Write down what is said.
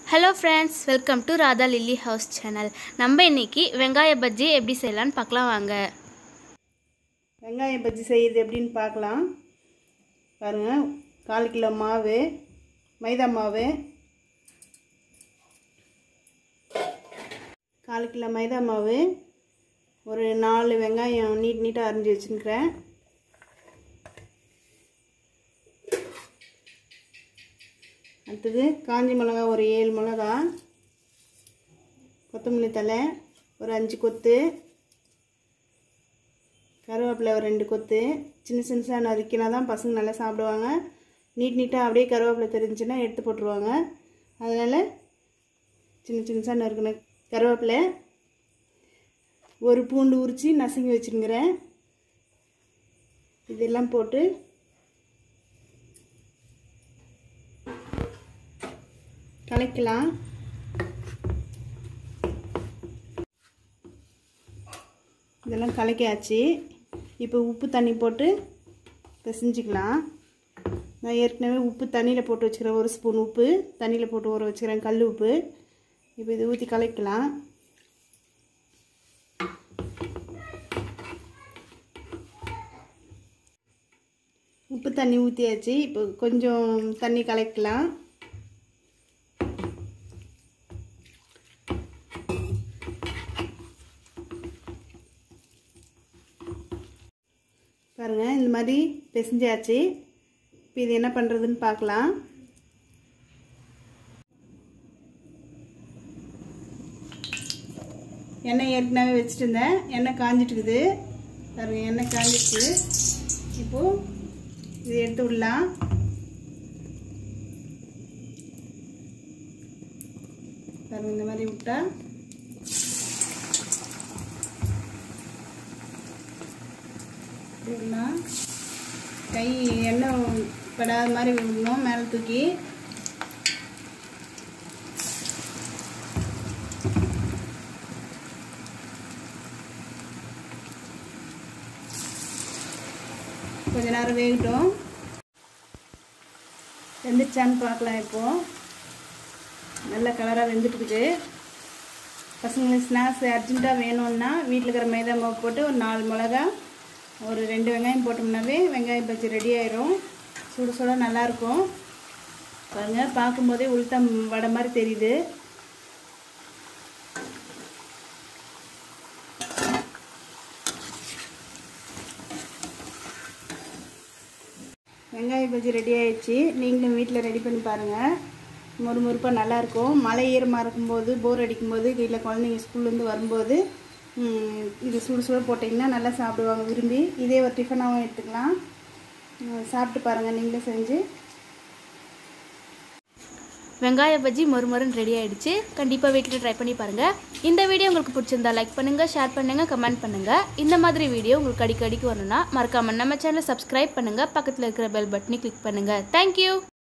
hello friends welcome to Radha Lilly House channel நம்ம இன்னைக்கு வெங்காய பஜ்ஜி எப்படி செய்யலான்னு பார்க்கலாம் வாங்க வெங்காயம் பஜ்ஜி செய்கிறது எப்படின்னு பார்க்கலாம் பாருங்கள் கால் கிலோ மாவு மைதா மாவு கால் கிலோ மைதா மாவு ஒரு நாலு வெங்காயம் நீட் நீட்டாக அரிஞ்சு வச்சுருக்கிறேன் அடுத்தது காஞ்சி மிளகா ஒரு ஏழு மிளகா கொத்தமல்லி தலை ஒரு அஞ்சு கொத்து கருவேப்பிலை ஒரு ரெண்டு கொத்து சின்ன சின்னசாக நறுக்கினா தான் பசங்க நல்லா சாப்பிடுவாங்க நீட் நீட்டாக அப்படியே கருவேப்பிலை தெரிஞ்சுன்னா எடுத்து போட்டுருவாங்க அதனால் சின்ன சின்னசாக நறுக்கின கருவேப்பிலை ஒரு பூண்டு உரித்து நசுங்கி வச்சுருங்கிறேன் இதெல்லாம் போட்டு கலக்கலாம் இதெல்லாம் கலக்கியாச்சு இப்போ உப்பு தண்ணி போட்டு பிசைஞ்சிக்கலாம் நான் ஏற்கனவே உப்பு தண்ணியில் போட்டு வச்சுக்கிறேன் ஒரு ஸ்பூன் உப்பு தண்ணியில் போட்டு ஊற வச்சுக்கிறேன் கல் உப்பு இப்போ இது ஊற்றி கலக்கலாம் உப்பு தண்ணி ஊற்றியாச்சு இப்போ கொஞ்சம் தண்ணி கலக்கலாம் பாருங்கள் இந்த மாதிரி பிசைஞ்சாச்சு இப்போ இது என்ன பண்ணுறதுன்னு பார்க்கலாம் எண்ணெய் ஏற்கனவே வச்சுட்டு இருந்தேன் எண்ணெய் காஞ்சிட்டு இருக்குது பாருங்க எண்ணெய் காஞ்சிட்டு இப்போது இது எடுத்து விடலாம் பாருங்க இந்த மாதிரி விட்டா விடலாம் கை எண்ணெய் படாத மாதிரி விடணும் மேலே தூக்கி கொஞ்ச நேரம் வேகட்டும் வெந்துச்சான்னு பார்க்கலாம் இப்போது நல்ல கலராக வெந்துட்டுக்குது பசங்களுக்கு ஸ்நாக்ஸ் அர்ஜென்ட்டாக வேணும்னா வீட்டில் இருக்கிற மைதா மாவு போட்டு ஒரு நாலு மிளகா ஒரு ரெண்டு வெங்காயம் போட்டோம்னாவே வெங்காயம் பஜ்ஜி ரெடி ஆயிரும் சுட சுட நல்லாயிருக்கும் பாருங்கள் பார்க்கும்போதே உளுத்தம் வடை மாதிரி தெரியுது வெங்காய பஜ்ஜி ரெடி ஆயிடுச்சு நீங்களும் வீட்டில் ரெடி பண்ணி பாருங்கள் முறுமுறுப்பாக நல்லாயிருக்கும் மழை ஈரமாக இருக்கும்போது போர் அடிக்கும்போது வீட்டில் குழந்தைங்க ஸ்கூல்லேருந்து வரும்போது இது சுடு சுட போட்டிங்கன்னா நல்லா சாப்பிடுவாங்க விரும்பி இதே ஒரு டிஃபனாகவும் எடுத்துக்கலாம் சாப்பிட்டு பாருங்கள் நீங்களே செஞ்சு வெங்காய பஜ்ஜி மொறுமொறுன்னு ரெடி ஆயிடுச்சு கண்டிப்பாக வீட்டில் ட்ரை பண்ணி பாருங்கள் இந்த வீடியோ உங்களுக்கு பிடிச்சிருந்தா லைக் பண்ணுங்கள் ஷேர் பண்ணுங்கள் கமெண்ட் பண்ணுங்கள் இந்த மாதிரி வீடியோ உங்களுக்கு அடிக்கடிக்கு வரணும்னா மறக்காமல் நம்ம சேனலை சப்ஸ்கிரைப் பண்ணுங்கள் பக்கத்தில் இருக்கிற பெல் பட்டனை கிளிக் பண்ணுங்கள் தேங்க்யூ